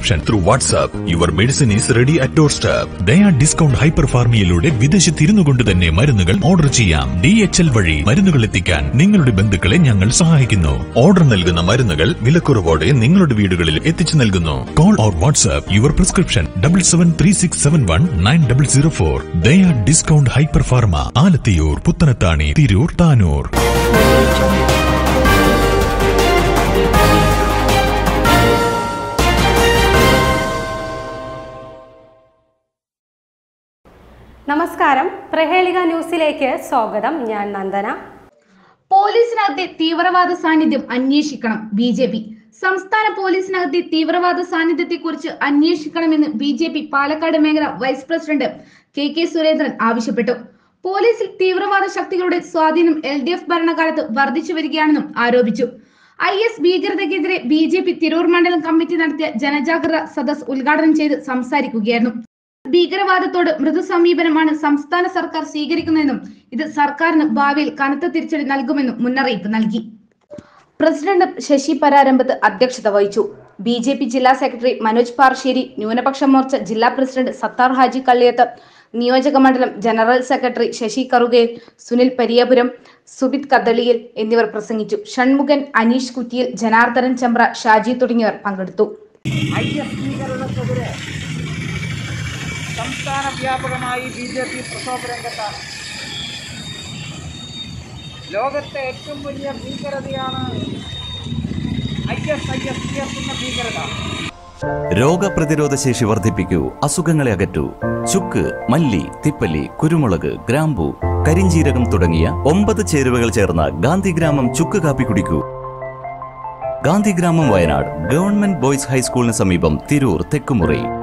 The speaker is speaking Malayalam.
prescription through WhatsApp. Your medicine is ready at doorstep. Daya discount hyper ഫാർമിയയിലൂടെ വിദേശത്ത് ഇരുന്നു കൊണ്ട് തന്നെ മരുന്നുകൾ ഓർഡർ ചെയ്യാം ഡി എച്ച് എൽ വഴി മരുന്നുകൾ എത്തിക്കാൻ നിങ്ങളുടെ ബന്ധുക്കളെ ഞങ്ങൾ സഹായിക്കുന്നു ഓർഡർ നൽകുന്ന മരുന്നുകൾ വിലക്കുറവോടെ നിങ്ങളുടെ വീടുകളിൽ എത്തിച്ചു നൽകുന്നു call or WhatsApp your prescription double seven three six seven one nine double zero four Daya discount hyper pharma Alathiyur Puthanathani Tirur Tanur നമസ്കാരം പ്രഹേളിക ന്യൂസിലേക്ക് സ്വാഗതം ഞാൻ നന്ദന പോലീസിനകത്തെ തീവ്രവാദ സാന്നിധ്യം അന്വേഷിക്കണം ബി ജെ പി സംസ്ഥാന പോലീസിനകത്തെ തീവ്രവാദ സാന്നിധ്യത്തെക്കുറിച്ച് അന്വേഷിക്കണമെന്ന് ബി ജെ പി പാലക്കാട് മേഖല vice president K K Surendran ആവശ്യപ്പെട്ടു പോലീസിൽ തീവ്രവാദ ശക്തികളുടെ സ്വാധീനം എൽ ഡി എഫ് ഭരണകാലത്ത് വർദ്ധിച്ചു വരികയാണെന്നും ആരോപിച്ചു ഐ എസ് ഭീകരതയ്ക്കെതിരെ ബി ജെ പി തിരൂർ മണ്ഡലം കമ്മിറ്റി നടത്തിയ ജനജാഗ്രത സദസ് ഉദ്ഘാടനം ചെയ്ത് സംസാരിക്കുകയായിരുന്നു ഭീകരവാദത്തോട് മൃദു സമീപനമാണ് സംസ്ഥാന സർക്കാർ സ്വീകരിക്കുന്നതെന്നും ഇത് സർക്കാരിന് ഭാവിയിൽ കനത്ത തിരിച്ചടി നൽകുമെന്നും മുന്നറിയിപ്പ് നൽകി പ്രസിഡന്റ് ശശി പരാരംഭത്ത് അധ്യക്ഷത വഹിച്ചു ബി ജെ പി ജില്ലാ സെക്രട്ടറി മനോജ് പാർശ്ശേരി ന്യൂനപക്ഷ മോർച്ച ജില്ലാ പ്രസിഡന്റ് സത്താർ ഹാജി കള്ളിയത്ത് നിയോജക മണ്ഡലം ജനറൽ സെക്രട്ടറി ശശി കറുകയിൽ സുനിൽ പരിയാപുരം സുബിത് കദളിയിൽ എന്നിവർ പ്രസംഗിച്ചു ഷൺമുഖൻ അനീഷ് കുറ്റിയിൽ ജനാർദ്ദനൻ ചമ്പ്ര ഷാജി തുടങ്ങിയവർ പങ്കെടുത്തു ഐ എസ് ഭീകരതക്കെതിരെ സംസ്ഥാന വ്യാപകമായി ബി ജെ പി പ്രക്ഷോഭ രംഗത്താണ് ലോകത്തെ ഏറ്റവും വലിയ ഭീകരതയാണ് ഐ എസ് ഐ എസ് ഉയർത്തുന്ന ഭീകരത രോഗപ്രതിരോധ ശേഷി വർദ്ധിപ്പിക്കൂ അസുഖങ്ങളെ അകറ്റൂ ചുക്ക് മല്ലി തിപ്പല്ലി കുരുമുളക് ഗ്രാമ്പു കരിഞ്ചീരകം തുടങ്ങിയ ഒമ്പത് ചേരുവകൾ ചേർന്ന ഗാന്ധിഗ്രാമം ചുക്ക് കാപ്പി കുടിക്കൂ ഗാന്ധിഗ്രാമം വയനാട് ഗവൺമെന്റ് ബോയ്സ് ഹൈസ്കൂളിന് സമീപം തിരൂർ തെക്കുമുറി